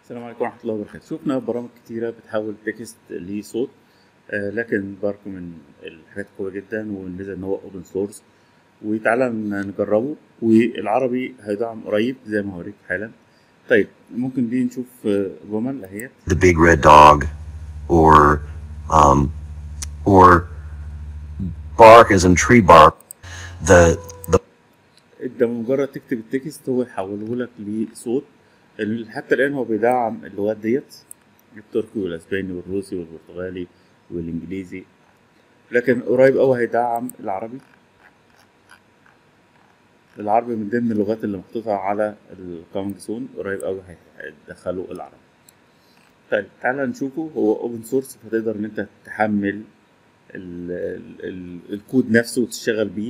السلام عليكم ورحمة الله وبركاته شفنا برامج كتيرة بتحول تكست لصوت آه لكن بارك من الحاجات القوية جدا والميزة ان هو اوبن سورس وتعالى نجربه والعربي هيدعم قريب زي ما هوريك حالا طيب ممكن دي نشوف آه، جمل اهي the big red dog, or um, or bark as in tree bark. The the انت مجرد تكتب التكست هو يحوله لك لصوت ال- حتى الان هو بيدعم اللغات ديت التركي والاسباني والروسي والبرتغالي والانجليزي لكن قريب قوي هيدعم العربي العربي من ضمن اللغات اللي محطوطة على الكومنج سون قريب قوي هيدخلوا العربي طيب تعالى نشوفه هو اوبن سورس فتقدر ان انت تحمل ال ال ال الكود نفسه وتشتغل بيه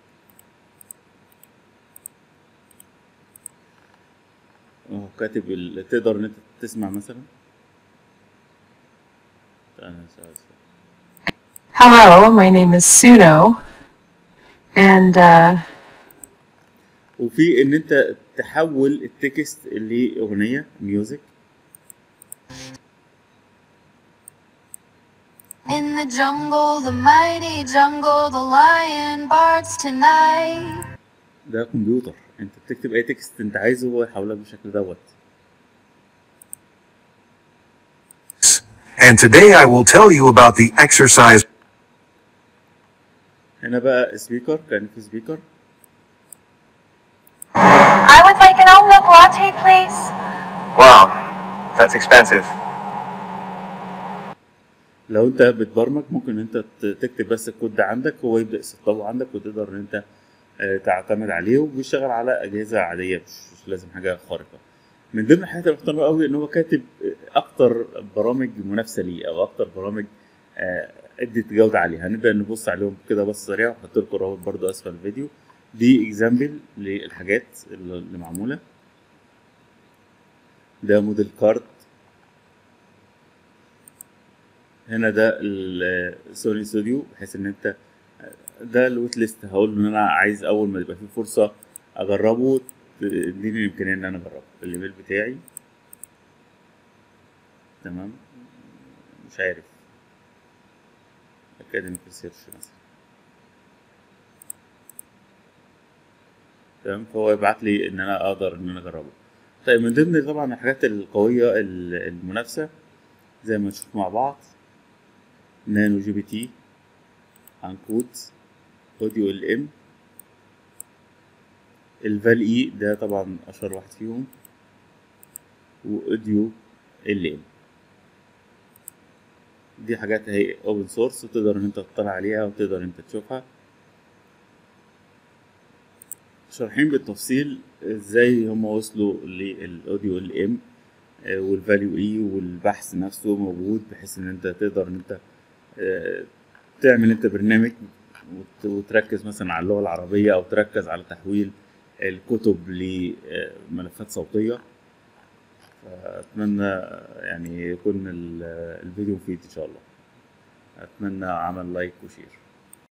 اهو كاتب ال- تقدر ان انت تسمع مثلا تعالى نسأل سؤال. Hello, my name is Suno, and uh, وفي ان انت تحول التكست لاغنيه ميوزك In the jungle, the mighty jungle, the lion barks tonight. ده كمبيوتر انت بتكتب اي تكست انت عايزه هو يحولك بالشكل دوت and today I will tell you about the exercise هنا بقى سبيكر كان في سبيكر I would like an oat milk latte, please. Wow, that's expensive. لو انت بتبرمج ممكن انت ت- تكتب بس الكود ده عندك هو يبدا يسطبه عندك وتقدر ان انت آه، تعتمد عليه وبيشتغل على اجهزه عاديه مش مش لازم حاجه خارقه من ضمن الحاجات المحترمه قوي ان هو كاتب اكتر برامج منافسه ليه او اكتر برامج آه، ادت جوده عاليه هنبدا نبص عليهم كده بص سريع وهحط لكم الرابط برضو اسفل الفيديو دي اكزامبل للحاجات اللي اللي معموله ده موديل كارد هنا ده السوني ستوديو بحيث ان انت ده الويت ليست هقول له ان انا عايز اول ما يبقى في فرصه اجربه تديني الامكانيه ان انا اجربه الايميل بتاعي تمام مش عارف اكاديميك ريسيرش مثلا تمام فهو يبعت لي ان انا اقدر ان انا اجربه طيب من ضمن طبعا الحاجات القويه ال- المنافسه زي ما نشوف مع بعض نانو جي بي تي عنكوت اوديو ال ام الفال اي ده طبعا اشهر واحد فيهم واوديو ال ام دي حاجات هي اوبن سورس وتقدر ان انت تطلع عليها وتقدر ان انت تشوفها شارحين بالتفصيل ازاي هم وصلوا للاوديو ال ام والفاليو اي والبحث نفسه موجود بحيث ان انت تقدر ان انت آه، تعمل انت برنامج وت- وتركز مثلا على اللغه العربيه او تركز على تحويل الكتب لملفات صوتيه اتمنى يعني يكون ال- الفيديو مفيد ان شاء الله اتمنى عمل لايك وشير